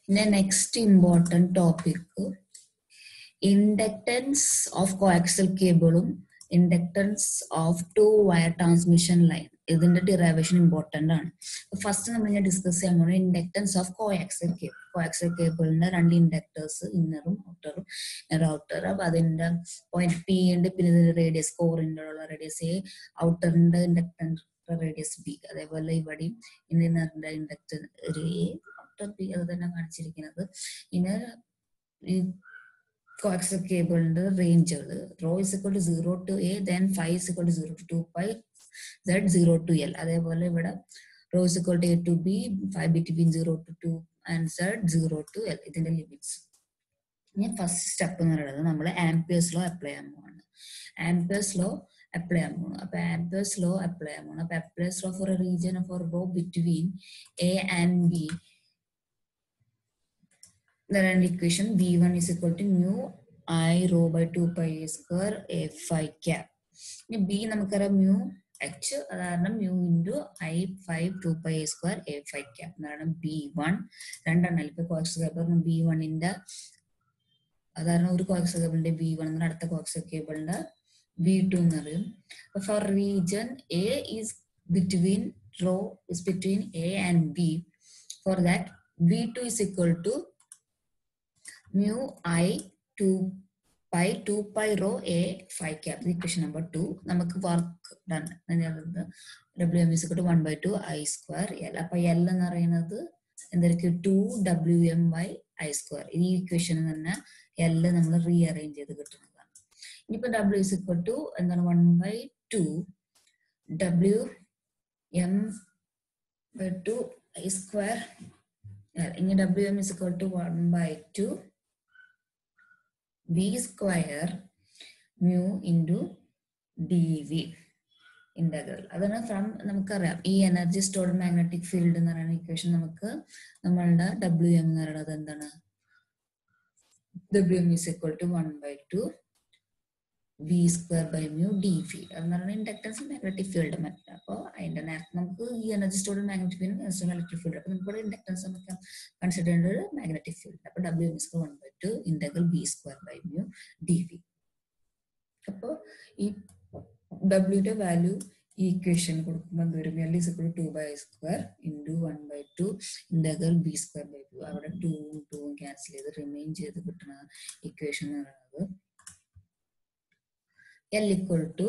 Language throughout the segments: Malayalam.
പിന്നെ next important topic inductance of coaxial കേബിളും inductance of two wire transmission line ഇതിന്റെ ഡിറൈവേഷൻ ഇമ്പോർട്ടന്റ് ആണ് ഫസ്റ്റ് നമ്മൾ ഞാൻ ഡിസ്കസ് ചെയ്യാൻ പോകുന്നത് inductance of coaxial cable coaxial കേബിളിന്റെ രണ്ട് ഇൻഡക്ടേഴ്സ് ഇന്നറും ഔട്ടറും ഔട്ടർ അപ്പൊ അതിന്റെ പോയിന്റ് പി ഉണ്ട് പിന്നെ ഇതിന്റെ റേഡിയസ് കോറിന്റെ ഉള്ള റേഡിയസ് എ ഔട്ടറിന്റെ ഇൻഡക്ടൻസ് റേഡിയസ് ബി അതേപോലെ ഇവിടെയും ഇന്നറിന്റെ ഇൻഡക്ടർ ഒരു എ ഔട്ടർ ബി അത് തന്നെ കാണിച്ചിരിക്കുന്നത് പിന്നെ ഈ കോക്സൽ കേബിളിന്റെ റേഞ്ചുകൾ rho is equal to zero to A then phi is equal to zero to two pi Z zero to L അതേപോലെ ഇവിടെ rho is equal to A to B phi between zero to two and Z zero to L ഇതിന്റെ ലിമിറ്റ്സ് ഇനി ഫസ്റ്റ് സ്റ്റെപ്പ് എന്ന് പറയുന്നത് നമ്മൾ ആംപിയേഴ്സ് ലോ അപ്ലൈ ചെയ്യാൻ പോവാണ് ആംപിയേഴ്സ് ലോ അപ്ലൈ ചെയ്യാൻ പോകണം അപ്പൊ ആംപിയേഴ്സ് ലോ അപ്ലൈ ചെയ്യാൻ പോകണം അപ്പൊ Ampere's law for A region for rho between A and B then equation v1 is equal to mu i rho by 2 pi a square a phi cap ഇനി ബി നമുക്കറിയാം മ്യൂ എച്ച് അത് കാരണം mu into I phi two pi A square A phi cap കാരണം ബി വൺ രണ്ടെണ്ണം ഇപ്പൊ കോക്സ് കേബിൾ ബി വണ്ണിന്റെ അതാണ് ഒരു കോക്സ് കേബിളിന്റെ ബി വൺ എന്ന് അടുത്ത കോക്സ് കേബിളിന്റെ ബി ടു എന്ന് പറയും for region A is between rho is between A and B for that B two is equal to mu i 2 pi 2 pi rho a 5 cap equation number 2 നമുക്ക് work done W M is to one by two I square L അപ്പൊ എൽ എന്ന് പറയുന്നത് എന്തായിരിക്കും two W M by I square ഈ ഇക്വേഷൻ തന്നെ എൽ നമ്മൾ റീ അറേഞ്ച് ചെയ്ത് കിട്ടുന്നതാണ് ഇനിയിപ്പോ ഡബ്ല്യു ഇസ് ഇക്വൽ ടു എന്താണ് one by two W M by two I square ഇനി W M is equal to one by two v square mu into dv integral അതാണ് ഫ്രം നമുക്കറിയാം ഈ എനർജി സ്റ്റോർഡ് മാഗ്നറ്റിക് ഫീൽഡ് എന്ന് പറയുന്ന ഇക്വേഷൻ നമുക്ക് നമ്മളുടെ ഡബ്ല്യു എം എന്ന് പറയുന്നത് എന്താണ് W M is equal to one by two V square by mu D V എന്ന് പറയുന്നത് ഇൻഡക്ടൻസ് മാഗ്നറ്റിക് ഫീൽഡ് മറ്റേ അപ്പോൾ അതിന്റെ നേരത്തെ നമുക്ക് ഈ energy stored magnetic field electric field അപ്പൊ നമുക്ക് ഇൻഡക്ടൻസ് നമുക്ക് കൺസിഡർ ചെയ്യേണ്ടത് മാഗ്നറ്റിക് ഫീൽഡ് അപ്പൊ W M is one by two integral B square by mu D V അപ്പോൾ ഈ ഡബ്ല്യൂന്റെ വാല്യൂ ഈ ഇക്വേഷൻ കൊടുക്കുമ്പോൾ എന്ത് വരും L is equal to by square into one by two integral B square by two അവിടെ ടൂവും ടൂവും ക്യാൻസൽ ചെയ്ത് റിമെയിൻ ചെയ്ത് കിട്ടുന്ന ഇക്വേഷൻ എന്ന് പറയുന്നത് L equal to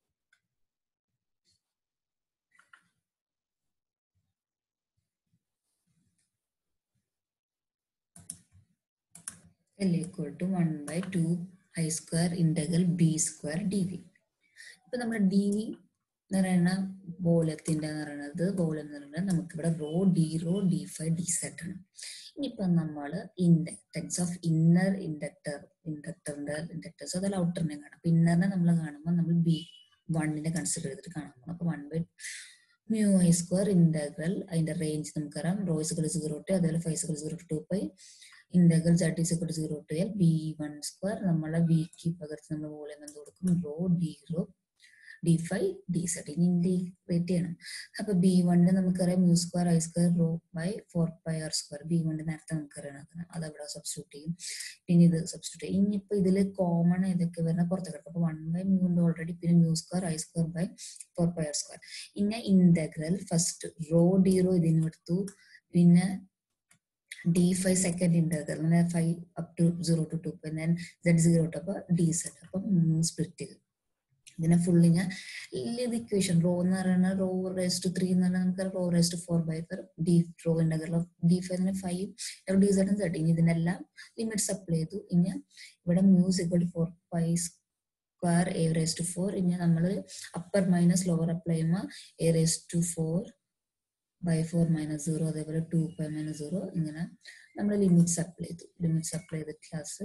L equal to 1 by 2 i square integral b square dv. ഇപ്പൊ നമ്മൾ ഡി വി എന്ന് പറയുന്ന ബോലത്തിന്റെ എന്ന് പറയുന്നത് ബോലം എന്ന് പറയുന്നത് നമുക്കിവിടെ rho D rho D five D Z ആണ് ഇനിയിപ്പോ നമ്മൾ ഇൻഡക്ടൻസ് ഓഫ് ഇന്നർ ഇൻഡക്ടർ ഇൻഡക്ടറിന്റെ ഇൻഡക്ടേഴ്സ് അതല്ല ഔട്ടറിനെ കാണാം അപ്പൊ ഇന്നറിനെ നമ്മൾ കാണുമ്പോൾ നമ്മൾ ബി വണ്ണിനെ കൺസിഡർ ചെയ്തിട്ട് കാണാൻ പോകണം അപ്പൊ one by mu I square integral അതിന്റെ റേഞ്ച് നമുക്കറിയാം റോ ഇസുകൾ സീറോ ടു അതേപോലെ ഫൈവ് ഇസുകൾ zero to pi integral Z ഇസുകൾ zero to L B one square നമ്മളെ ബിക്ക് പകർത്തി നമ്മൾ വോളിയം എന്ത് കൊടുക്കും rho D rho D five D Z ഇനി ഇന്റഗ്രേറ്റ് ചെയ്യണം അപ്പൊ ബി വണ്ണിന് നമുക്കറിയാം mu square I square rho by four pi R square B വണ്ണിന് നേരത്തെ നമുക്കറിയണം അത് അവിടെ സബ്സ്റ്റിറ്റ്യൂട്ട് ചെയ്യും പിന്നെ ഇത് സബ്സ്റ്റിറ്റ്യൂട്ട് ചെയ്യും ഇനിയിപ്പോ ഇതിൽ കോമൺ ഏതൊക്കെ വരുന്ന പുറത്തേക്ക് കിടക്കും അപ്പൊ വൺ ബൈ മ്യൂ ഉണ്ട് ഓൾറെഡി പിന്നെ mu square I square by four pi R square പിന്നെ integral first rho D rho ഇതിന് എടുത്തു പിന്നെ ഡി ഫൈവ് സെക്കൻഡ് ഇന്റഗ്രൽ അങ്ങനെ phi up to zero to two പിന്നെ സെഡ് സീറോ ടു അപ്പൊ ഡി സെഡ് അപ്പൊ സ്പ്ലിറ്റ് ചെയ്തു ഇതിനെ ഫുള്ള് ഞാൻ ഇത് ഇക്വേഷൻ റോ എന്ന് പറയുന്നത് റോ റേസ് ടു ത്രീ എന്ന് പറഞ്ഞാൽ നമുക്ക് rho raise to four by four d rho integral of d five five d z z ഇനി ഇതിനെല്ലാം ലിമിറ്റ്സ് അപ്ലൈ ചെയ്തു ഇനി ഇവിടെ mu's equal four five square a raise to four ഇനി നമ്മൾ അപ്പർ മൈനസ് ലോവർ അപ്ലൈ ചെയ്യുമ്പോൾ a raise to four by four minus zero അതേപോലെ ടു ഫൈവ് മൈനസ് സീറോ ഇങ്ങനെ നമ്മൾ ലിമിറ്റ്സ് അപ്ലൈ ചെയ്തു ലിമിറ്റ്സ് അപ്ലൈ ചെയ്ത ക്ലാസ്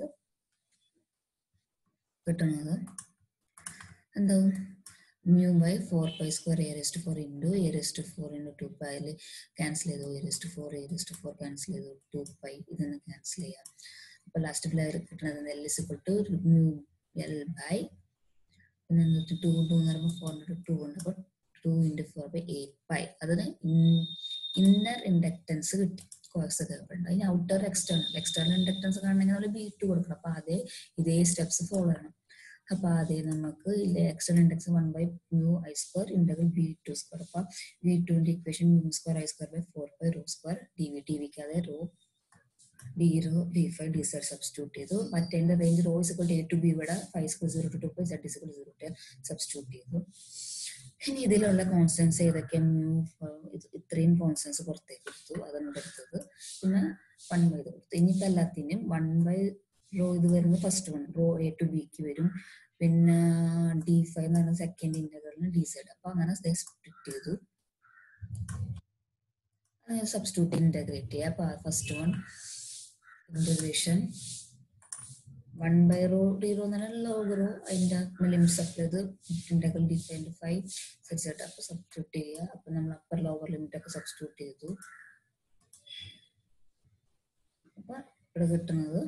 കിട്ടുന്നത് എന്താവും mu by four pi square a raised four into a raised four into two പൈയിൽ ക്യാൻസൽ ചെയ്തു a raised four a raised four cancel ചെയ്തു ടു പൈ ഇതൊന്ന് ക്യാൻസൽ ചെയ്യാം അപ്പോൾ ലാസ്റ്റ് പ്ലെയർ കിട്ടുന്നത് L is equal to mu L by പിന്നെ എന്നിട്ട് ടു ടു എന്ന് പറയുമ്പോൾ ഫോർ ഇൻറ്റു ടു ഉണ്ട് അപ്പോൾ two into four by eight pi അതിന് ഇന്നർ ഇൻഡക്റ്റൻസ് കിട്ടി കോക്സ് കേബിൾ ഉണ്ട് അതിന് ഔട്ടർ എക്സ്റ്റേണൽ എക്സ്റ്റേണൽ ഇൻഡക്ടൻസ് കാണണമെങ്കിൽ നമ്മൾ ബി ടു കൊടുക്കണം അപ്പൊ അതേ ഇതേ സ്റ്റെപ്സ് ഫോളോ ചെയ്യണം അപ്പൊ ആദ്യം നമുക്ക് external index one by mu I square integral B two square അപ്പൊ ബി ടുവിന്റെ equation mu square I square by four by rho square d V T വിക്ക് അതെ rho D rho D five d z substitute ചെയ്തു മറ്റേന്റെ range rho is equal a to B ഇവിടെ five square zero to two five z is equal zero to substitute ചെയ്തു ഇനി ഇതിലുള്ള കോൺസ്റ്റൻസ് ഏതൊക്കെ മ്യൂ ഇത്രയും കോൺസ്റ്റൻസ് പുറത്തേക്ക് എടുത്തു അതാണ് എടുത്തത് പിന്നെ വൺ ബൈ ഇത് കൊടുത്തു ഇനിയിപ്പോൾ എല്ലാത്തിനും വൺ ബൈ റോ ഇത് വരുന്നത് first one rho a to ബിക്ക് വരും പിന്നെ ഡി ഫൈവ് എന്ന് പറയുന്നത് സെക്കൻഡ് ഇന്റഗ്രലിന് ഡി സൈഡ് അപ്പൊ അങ്ങനെ സ്പ്ലിറ്റ് ചെയ്തു സബ്സ്റ്റിറ്റ്യൂട്ട് ഇന്റഗ്രേറ്റ് ചെയ്യുക അപ്പൊ first one integration one by rho D rho എന്ന് പറഞ്ഞാൽ ലോഗ് റോ അതിന്റെ ലിമിറ്റ്സ് അപ്ലൈ ചെയ്ത് integral d five five z z അപ്പൊ സബ്സ്റ്റിറ്റ്യൂട്ട് ചെയ്യുക അപ്പൊ നമ്മൾ അപ്പർ ലോവർ ലിമിറ്റ് ഒക്കെ സബ്സ്റ്റിറ്റ്യൂട്ട് ചെയ്തു അപ്പൊ ഇവിടെ കിട്ടുന്നത്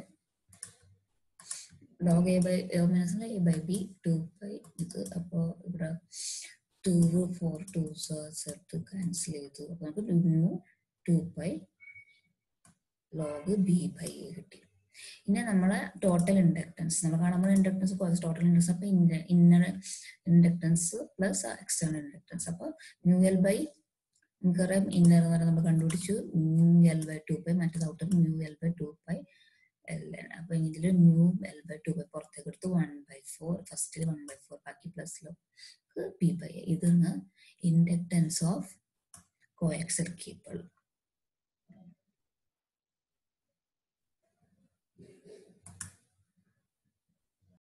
log a by minus a by B two by ഇത് അപ്പോൾ ഇവിടെ two four two z cancel ചെയ്തു അപ്പൊ നമുക്ക് mu two by log B by a കിട്ടി ഇനി നമ്മളെ ടോട്ടൽ ഇൻഡക്ടൻസ് നമ്മൾ കാണുമ്പോൾ ഇൻഡക്ടൻസ് ടോട്ടൽ ഇൻഡക്ടൻസ് അപ്പൊ inner inductance plus external inductance അപ്പൊ ന്യൂ എൽ ബൈ നമുക്കറിയാം ഇന്നർ എന്ന് പറഞ്ഞാൽ നമ്മൾ കണ്ടുപിടിച്ചു mu L by two by മറ്റേത് outer mu L by two by L ആണ് അപ്പൊ ഇതിൽ mu L by two by പുറത്തേക്ക് എടുത്ത് വൺ ബൈ ഫോർ ഫസ്റ്റിൽ വൺ ബൈ ഫോർ ബാക്കി പ്ലസിലോ പി ബൈ ഇതാണ് ഇൻഡക്ടൻസ് ഓഫ് കോഎക്സൽ കേബിൾ